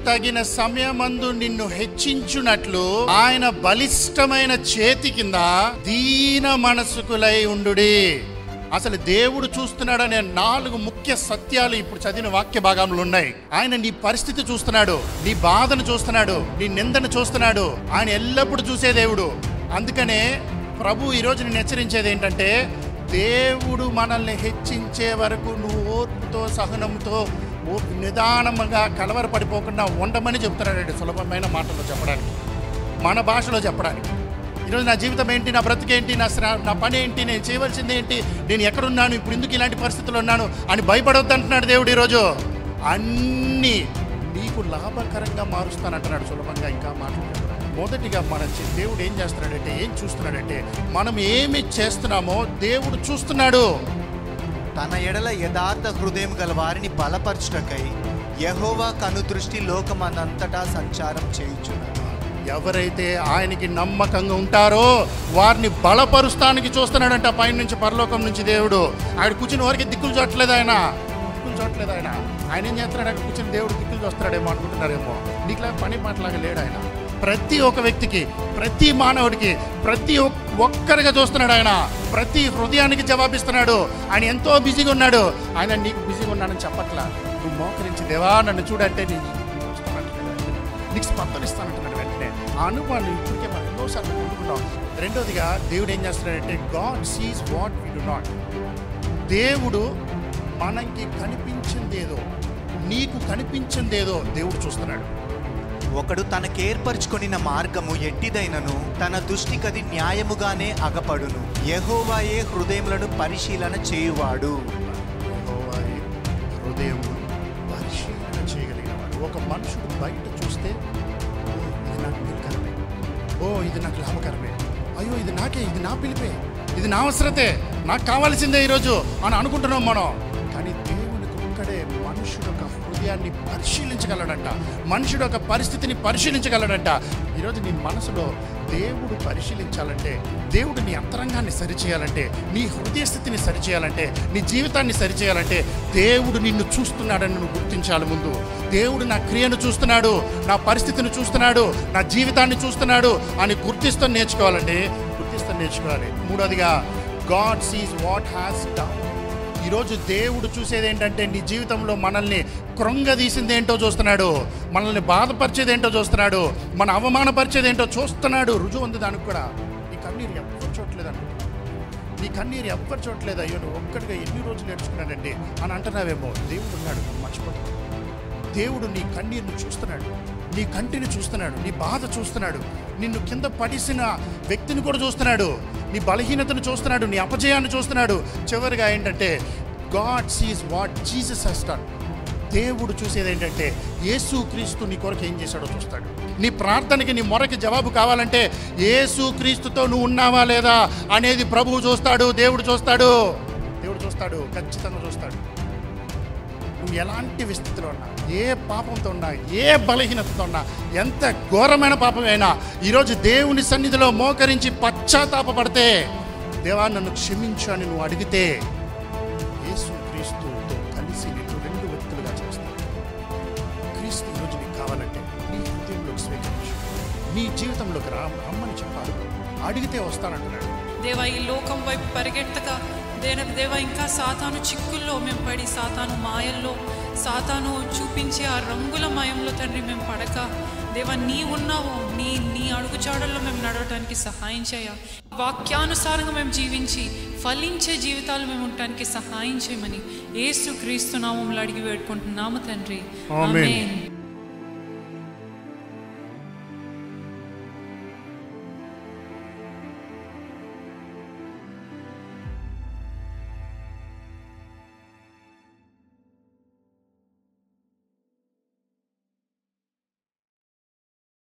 తగిన సమయమందు నిన్ను హెచ్చించునట్లు ఆయన బలిష్టమైన చేతి కింద దీన మనసుకులై ఉండుడి అసలు దేవుడు చూస్తున్నాడనే నాలుగు ముఖ్య సత్యాలు ఇప్పుడు చదివిన వాక్య భాగంలో ఉన్నాయి ఆయన నీ పరిస్థితి చూస్తున్నాడు నీ బాధను చూస్తున్నాడు నీ నిందను చూస్తున్నాడు ఆయన ఎల్లప్పుడూ చూసే దేవుడు అందుకనే ప్రభు ఈరోజు నేను హెచ్చరించేది ఏంటంటే దేవుడు మనల్ని హెచ్చించే వరకు నువ్వు ఓర్పుతో సహనంతో ఓ నిదానంగా కలవరపడిపోకుండా ఉండమని చెప్తున్నాడండి సులభమైన మాటల్లో చెప్పడానికి మన భాషలో చెప్పడానికి ఈరోజు నా జీవితం ఏంటి నా బ్రతుకేంటి నా శ్ర- నా పని ఏంటి నేను చేయవలసింది ఏంటి నేను ఎక్కడున్నాను ఇప్పుడు ఎందుకు ఇలాంటి పరిస్థితుల్లో ఉన్నాను అని భయపడొద్దు అంటున్నాడు దేవుడు ఈరోజు అన్నీ నీకు లాభకరంగా మారుస్తానంటున్నాడు సులభంగా ఇంకా మాట్లాడుతున్నాడు మొదటిగా మన చి- దేవుడు ఏం చేస్తున్నాడంటే ఏం చూస్తున్నాడంటే మనం ఏమి చేస్తున్నామో దేవుడు చూస్తున్నాడు తన ఎడల యథార్థ హృదయం గల వారిని బలపరచుటకై యహోవా కనుదృష్టి లోకమనంతటా సంచారం చేయుచున్నాడు ఎవరైతే ఆయనకి నమ్మకంగా ఉంటారో వారిని బలపరుస్తానికి చూస్తున్నాడంట పైన నుంచి పరలోకం నుంచి దేవుడు ఆయన కూర్చుని వారికి దిక్కులు చూడట్లేదు ఆయన దిక్కులు చూడట్లేదు ఆయన ఆయన ఏం చేస్తున్నాడు అక్కడ కూర్చుని దేవుడు దిక్కులు చూస్తున్నాడేమో అనుకుంటున్నారేమో నీకులా పని పాటలాగా లేడు ఆయన ప్రతి ఒక్క వ్యక్తికి ప్రతి మానవుడికి ప్రతి ఒక్- ఒక్కరిగా చూస్తున్నాడు ఆయన ప్రతి హృదయానికి జవాబిస్తున్నాడు ఆయన ఎంతో బిజీగా ఉన్నాడు ఆయన నీకు బిజీగా ఉన్నానని చెప్పట్లా నువ్వు మోకరించి దేవా నన్ను చూడంటే నీ నీకు వస్తానంటున్నాడు. నీకు స్పందన ఇస్తానంటున్నాడు వెంటనే ఆ అనుభవాన్ని ఇప్పటికే మనం ఎన్నోసార్లు పొందుకున్నాం రెండోదిగా దేవుడు ఏం చేస్తున్నాడంటే God sees what we do not దేవుడు మనకి కనిపించిందేదో నీకు కనిపించిందేదో దేవుడు చూస్తున్నాడు ఒకడు తనకేర్పరచుకొనిన మార్గము ఎట్టిదైనను తన దృష్టికది న్యాయముగానే అగపడును యెహోవాయే హృదయములను పరిశీలన చేయువాడు యెహోవాయే హృదయం పరిశీలన చేయగలిగిన వాడు ఒక మనుషుడు బయట చూస్తే "ఓ, ఇది నాకు మేలుకరమే ఓ ఇది నాకు లాభకరమే అయ్యో ఇది నాకే ఇది నా పిలిపే ఇది నా అవసరతే నాకు కావాల్సిందే ఈరోజు అని అనుకుంటున్నాం మనం కానీ దేవునికి ఒక్కడే మనుషుడు ఒక హృదయాన్ని పరిశీలించగలడంట మనుషుడు ఒక పరిస్థితిని పరిశీలించగలడంట ఈరోజు నీ మనసులో దేవుడు పరిశీలించాలంటే దేవుడు నీ అంతరంగాన్ని సరిచేయాలంటే నీ హృదయ స్థితిని సరిచేయాలంటే నీ జీవితాన్ని సరిచేయాలంటే దేవుడు నిన్ను చూస్తున్నాడని నువ్వు గుర్తించాలి ముందు దేవుడు నా క్రియను చూస్తున్నాడు నా పరిస్థితిని చూస్తున్నాడు నా జీవితాన్ని చూస్తున్నాడు అని గుర్తిస్తూ నేర్చుకోవాలండి గుర్తిస్తూ నేర్చుకోవాలి మూడోదిగా God sees what has down ఈరోజు దేవుడు చూసేది ఏంటంటే నీ జీవితంలో మనల్ని కృంగదీసింది ఏంటో చూస్తున్నాడు మనల్ని బాధపరిచేది ఏంటో చూస్తున్నాడు మన అవమానపరిచేది ఏంటో చూస్తున్నాడు రుజువు ఉంది దానికి కూడా నీ కన్నీరు ఎవ్వరు చూడట్లేదు అనుకుంటున్నా నీ కన్నీరు ఎవ్వరు చూడట్లేదు అయ్యో నువ్వు ఒక్కడిగా ఎన్ని రోజులు నేర్చుకున్నాడండి అని అంటున్నావేమో దేవుడు ఉన్నాడు మర్చిపోతాడు దేవుడు నీ కన్నీరుని చూస్తున్నాడు నీ కంటిని చూస్తున్నాడు నీ బాధ చూస్తున్నాడు నిన్ను కింద పడిసిన వ్యక్తిని కూడా చూస్తున్నాడు నీ బలహీనతను చూస్తున్నాడు నీ అపజయాన్ని చూస్తున్నాడు చివరిగా ఏంటంటే God sees what Jesus has done దేవుడు చూసేది ఏంటంటే యేసు క్రీస్తు నీ కొరకు ఏం చేశాడో చూస్తాడు నీ ప్రార్థనకి నీ మొరకి జవాబు కావాలంటే యేసు క్రీస్తుతో నువ్వు ఉన్నావా లేదా అనేది ప్రభువు చూస్తాడు దేవుడు చూస్తాడు దేవుడు చూస్తాడు ఖచ్చితంగా చూస్తాడు నువ్వు ఎలాంటి విస్థితిలో ఉన్నా ఏ పాపంతో ఉన్నా ఏ బలహీనతతో ఉన్నా ఎంత ఘోరమైన పాపమైనా ఈరోజు దేవుని సన్నిధిలో మోకరించి పశ్చాత్తాపపడితే దేవా నన్ను క్షమించు అని నువ్వు అడిగితే యేసు క్రీస్తుతో కలిసి నిన్ను రెండు వ్యక్తులుగా చేస్తాడు క్రీస్తు ఈరోజు నీకు కావాలంటే నీ హృదయంలోకి స్వీకరించు నీ జీవితంలోకి రా రమ్మని చెప్పాలి అడిగితే వస్తానంటున్నాడు దేవా ఈ లోకం వైపు పరిగెత్తక దేన దేవా ఇంకా సాతాను చిక్కుల్లో మేము పడి సాతాను మాయల్లో సాతాను చూపించే ఆ రంగుల మయంలో తండ్రి మేము పడక దేవా నీ ఉన్నావు నీ నీ అడుగుచాడల్లో మేము నడవటానికి సహాయం చేయ వాక్యానుసారంగా మేము జీవించి ఫలించే జీవితాలు మేము ఉండటానికి సహాయం చేయమని ఏసు క్రీస్తు నామంలో అడిగి వేడుకుంటున్నాము తండ్రి ఆమేన్. ఆమేన్